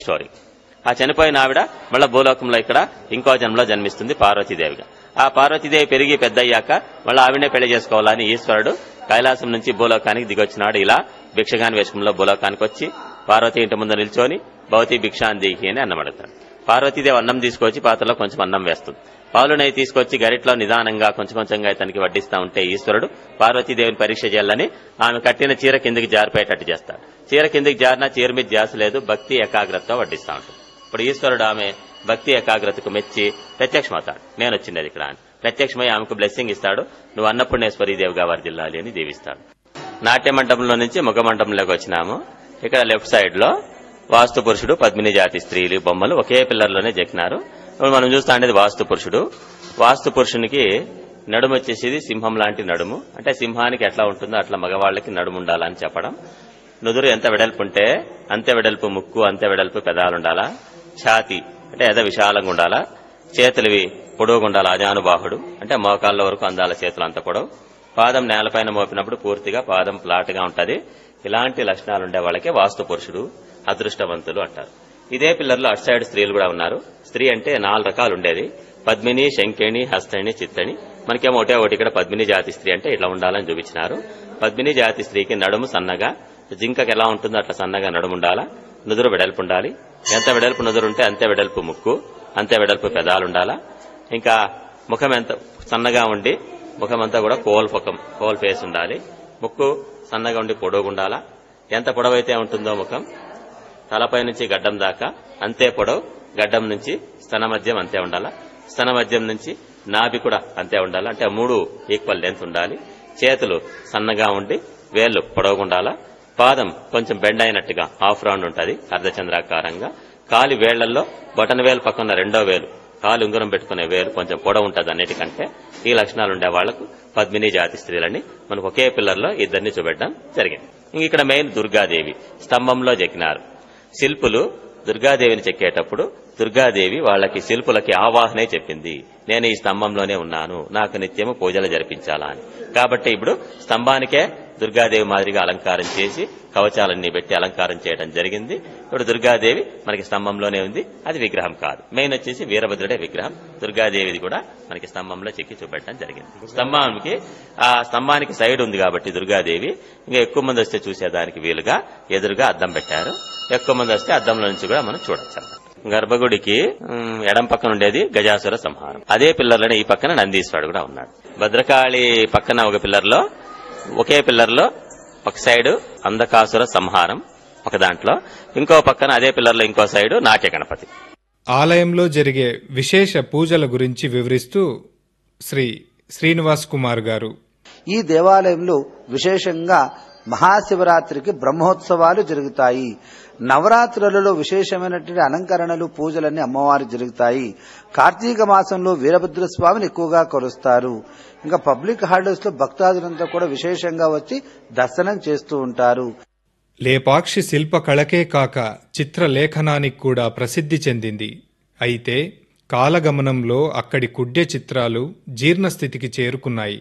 Story ఆ చనిపోయిన ఆవిడ మళ్ళా భూలోకంలో ఇక్కడ ఇంకో జన్మలో జన్మిస్తుంది పార్వతీదేవిగా ఆ పార్వతీదేవి పెరిగి పెద్దయ్యాక మళ్ళీ ఆవిడనే పెళ్లి చేసుకోవాలని ఈశ్వరుడు కైలాసం నుంచి భూలోకానికి దిగొచ్చినాడు ఇలా భిక్షగాని వేషంలో భూలోకానికి వచ్చి పార్వతి ఇంటి ముందు నిల్చొని భవతి భిక్షాన్ దిగి అని అన్నం అడుగుతాడు పార్వతీదేవి అన్నం తీసుకొచ్చి పాత్రలో కొంచెం అన్నం వేస్తుంది పాలు నెయ్యి తీసుకొచ్చి గరిట్లో నిదానంగా కొంచెం కొంచెంగా ఇతనికి వడ్డిస్తా ఉంటే ఈశ్వరుడు పార్వతీదేవిని పరీక్ష చేయాలని ఆమె కట్టిన చీర కిందికి జారిపోయేటట్టు చేస్తాడు చీర కిందికి జారినా చీర మీద ధ్యాస లేదు భక్తి ఏకాగ్రతతో వడ్డిస్తా ఉంటాడు ఇప్పుడు ఈశ్వరుడు ఆమె భక్తి ఏకాగ్రతకు మెచ్చి ప్రత్యక్షమవుతాడు నేను వచ్చింది ఇక్కడ అని ప్రత్యక్షమై ఆమెకు బ్లెస్సింగ్ ఇస్తాడు నువ్వు అన్నపూర్ణేశ్వరి దేవిగా వర్దిల్లాలి అని దీవిస్తాడు నాట్య మండపంలో నుంచి ముఖ మండపంలోకి వచ్చినాము ఇక్కడ లెఫ్ట్ సైడ్ లో వాస్తు పురుషుడు పద్మిని జాతి స్త్రీలు బొమ్మలు ఒకే పిల్లర్లోనే చెక్కినారు ఇప్పుడు మనం చూస్తా ఉండేది వాస్తు పురుషుడు వాస్తు పురుషునికి నడుము వచ్చేసేది సింహం లాంటి నడుము అంటే సింహానికి ఎట్లా ఉంటుందో అట్లా మగవాళ్ళకి నడుము ఉండాలని చెప్పడం నుదురు ఎంత వెడల్పు ఉంటే అంతే వెడల్పు ముక్కు అంతే వెడల్పు పెదాలు ఉండాలా ఛాతి అంటే ఎద విశాలంగా ఉండాలా చేతులవి పొడవుగా ఉండాలి అజానుబాహుడు అంటే మోకాళ్ళ వరకు అందాల చేతులు అంత పొడవు పాదం నేలపైన మోపినప్పుడు పూర్తిగా పాదం ఫ్లాట్ గా ఉంటది ఇలాంటి లక్షణాలు ఉండే వాళ్ళకి వాస్తు పురుషుడు అదృష్టవంతులు అంటారు ఇదే పిల్లర్లో అటు సైడ్ స్త్రీలు కూడా ఉన్నారు స్త్రీ అంటే నాలుగు రకాలు ఉండేది పద్మిని శంకిణి హస్తణి చిత్తణి మనకేమో ఒకటే ఒకటి ఇక్కడ పద్మిని జాతి స్త్రీ అంటే ఇట్లా ఉండాలని చూపించినారు పద్మిని జాతి స్త్రీకి నడుము సన్నగా జింకకి ఎలా ఉంటుందో అట్లా సన్నగా నడుము ఉండాలా నుదురు వెడల్పు ఉండాలి ఎంత వెడల్పు నుదురు ఉంటే అంతే వెడల్పు ముక్కు అంతే వెడల్పు పెదాలు ఉండాలా ఇంకా ముఖం ఎంత సన్నగా ఉండి ముఖం అంతా కూడా కోల్ ముఖం కోల్ ఫేస్ ఉండాలి ముక్కు సన్నగా ఉండి పొడవుగా ఉండాలా ఎంత పొడవైతే ఉంటుందో ముఖం తలపై నుంచి గడ్డం దాకా అంతే పొడవు గడ్డం నుంచి స్తన మధ్యం అంతే ఉండాలా స్తన మధ్యం నుంచి నాభి కూడా అంతే ఉండాలి అంటే మూడు ఈక్వల్ లెంత్ ఉండాలి చేతులు సన్నగా ఉండి వేళ్లు పొడవుగా ఉండాలా పాదం కొంచెం బెండ్ అయినట్టుగా హాఫ్ రౌండ్ ఉంటుంది అర్ధచంద్రాకారంగా కాలి వేళ్లలో బొటన వేలు పక్కన రెండో వేలు కాలు ఉంగరం పెట్టుకునే వేలు కొంచెం పొడవు ఉంటుంది అన్నిటికంటే ఈ లక్షణాలు ఉండే వాళ్లకు పద్మిని జాతి స్త్రీలని మనకు ఒకే పిల్లర్లో ఇద్దరిని చూపెట్టడం జరిగింది ఇంక ఇక్కడ మెయిన్ దుర్గాదేవి స్తంభంలో చెక్కినారు శిల్పులు దుర్గాదేవిని చెక్కేటప్పుడు దుర్గాదేవి వాళ్ళకి శిల్పులకి ఆవాహనే చెప్పింది నేను ఈ స్తంభంలోనే ఉన్నాను నాకు నిత్యము పూజలు జరిపించాలా అని కాబట్టి ఇప్పుడు స్తంభానికే దుర్గాదేవి మాదిరిగా అలంకారం చేసి కవచాలన్నీ పెట్టి అలంకారం చేయడం జరిగింది ఇప్పుడు దుర్గాదేవి మనకి స్తంభంలోనే ఉంది అది విగ్రహం కాదు మెయిన్ వచ్చేసి వీరభద్రుడే విగ్రహం దుర్గాదేవిది కూడా మనకి స్తంభంలో చెక్కి చూపెట్టడం జరిగింది స్తంభానికి ఆ స్తంభానికి సైడ్ ఉంది కాబట్టి దుర్గాదేవి ఇంకా ఎక్కువ మంది వస్తే చూసేదానికి వీలుగా ఎదురుగా అద్దం పెట్టారు ఎక్కువ మంది వస్తే అద్దంలో నుంచి కూడా మనం చూడొచ్చు అన్నమాట. గర్భగుడికి ఉమ్, ఎడం పక్కన ఉండేది గజాసుర సంహారం అదే పిల్లర్లోనే ఈ పక్కన నందీశ్వరుడు కూడా ఉన్నాడు భద్రకాళి పక్కన ఒక పిల్లర్లో ఒకే పిల్లర్లో ఒక సైడ్ అంధకాసుర సంహారం ఒక దాంట్లో ఇంకో పక్కన అదే పిల్లర్లో ఇంకో సైడ్ నాట్య గణపతి ఆలయంలో జరిగే విశేష పూజల గురించి వివరిస్తూ శ్రీ శ్రీనివాస్ కుమార్ గారు ఈ దేవాలయంలో విశేషంగా మహాశివరాత్రికి బ్రహ్మోత్సవాలు జరుగుతాయి నవరాత్రులలో విశేషమైనటువంటి అలంకరణలు పూజలన్నీ అమ్మవారి జరుగుతాయి కార్తీక మాసంలో వీరభద్ర స్వామిని ఎక్కువగా కొలుస్తారు ఇంకా పబ్లిక్ హాలిడేస్ లో భక్తాదులంతా కూడా విశేషంగా వచ్చి దర్శనం చేస్తూ ఉంటారు లేపాక్షి శిల్ప కళకే కాక చిత్రలేఖనానికి కూడా ప్రసిద్ధి చెందింది అయితే కాలగమనంలో అక్కడి కుడ్య చిత్రాలు జీర్ణస్థితికి చేరుకున్నాయి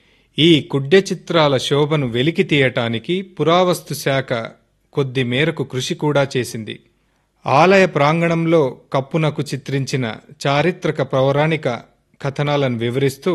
ఈ కుడ్య చిత్రాల శోభను వెలికి తీయటానికి పురావస్తు శాఖ కొద్ది మేరకు కృషి కూడా చేసింది ఆలయ ప్రాంగణంలో కప్పునకు చిత్రించిన చారిత్రక పౌరాణిక కథనాలను వివరిస్తూ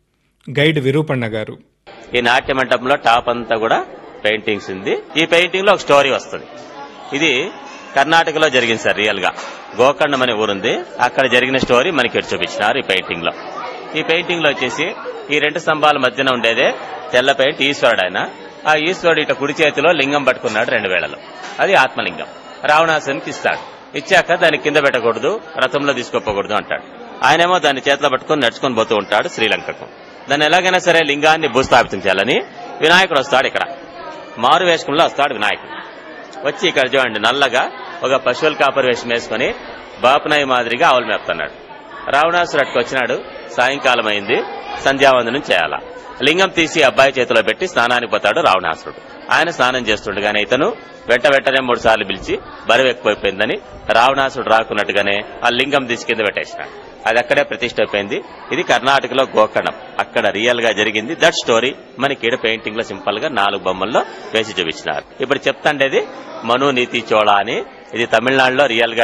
గైడ్ విరూపಣ್ణ గారు ఈ నాట్య మండపంలో టాప్ అంతా కూడా పెయింటింగ్స్ ఉంది ఈ పెయింటింగ్ లో ఒక స్టోరీ వస్తుంది ఇది కర్ణాటకలో జరిగింది సార్ రియల్ గా గోకర్ణం అనే ఊరుంది అక్కడ జరిగిన స్టోరీ మనకి ఇక్కడ చూపించినారు ఈ పెయింటింగ్ లో ఈ పెయింటింగ్ లో వచ్చేసి ఈ రెండు స్తంభాల మధ్యన ఉండేదే తెల్ల పెయింట్ ఈశ్వరుడు ఆయన ఆ ఈశ్వరుడు ఇట కుడి చేతిలో లింగం పట్టుకున్నాడు రెండు వేళలో అది ఆత్మలింగం రావణాసునికి ఇస్తాడు ఇచ్చాక దాన్ని కింద పెట్టకూడదు రథంలో తీసుకోపోకూడదు అంటాడు ఆయనేమో దాన్ని చేతిలో పట్టుకుని నడుచుకొని పోతూ ఉంటాడు శ్రీలంకకు దాన్ని ఎలాగైనా సరే లింగాన్ని భూస్థాపితం చేయాలని వినాయకుడు వస్తాడు ఇక్కడ మారు వేషంలో వస్తాడు వినాయకుడు వచ్చి ఇక్కడ చూడండి నల్లగా ఒక పశువుల కాపరి వేషం వేసుకుని బాపనాయి మాదిరిగా ఆవులు మేపుతున్నాడు రావణాసుడు అట్టుకు వచ్చినాడు సాయంకాలం అయింది సంధ్యావందనం చేయాలా లింగం తీసి అబ్బాయి చేతిలో పెట్టి స్నానానికి పోతాడు రావణాసురుడు ఆయన స్నానం చేస్తుండగానే ఇతను వెంట వెంటనే మూడు సార్లు పిలిచి బరువు ఎక్కువైపోయిందని రావణాసుడు రాకున్నట్టుగానే ఆ లింగం తీసి కింద పెట్టేసినాడు అది అక్కడే ప్రతిష్ట అయిపోయింది ఇది కర్ణాటకలో గోకర్ణం అక్కడ రియల్ గా జరిగింది దట్ స్టోరీ మనకి ఈడ పెయింటింగ్ లో సింపుల్ గా నాలుగు బొమ్మల్లో వేసి చూపించినారు ఇప్పుడు చెప్తాండేది మను నీతి చోళ అని ఇది తమిళనాడులో రియల్ గా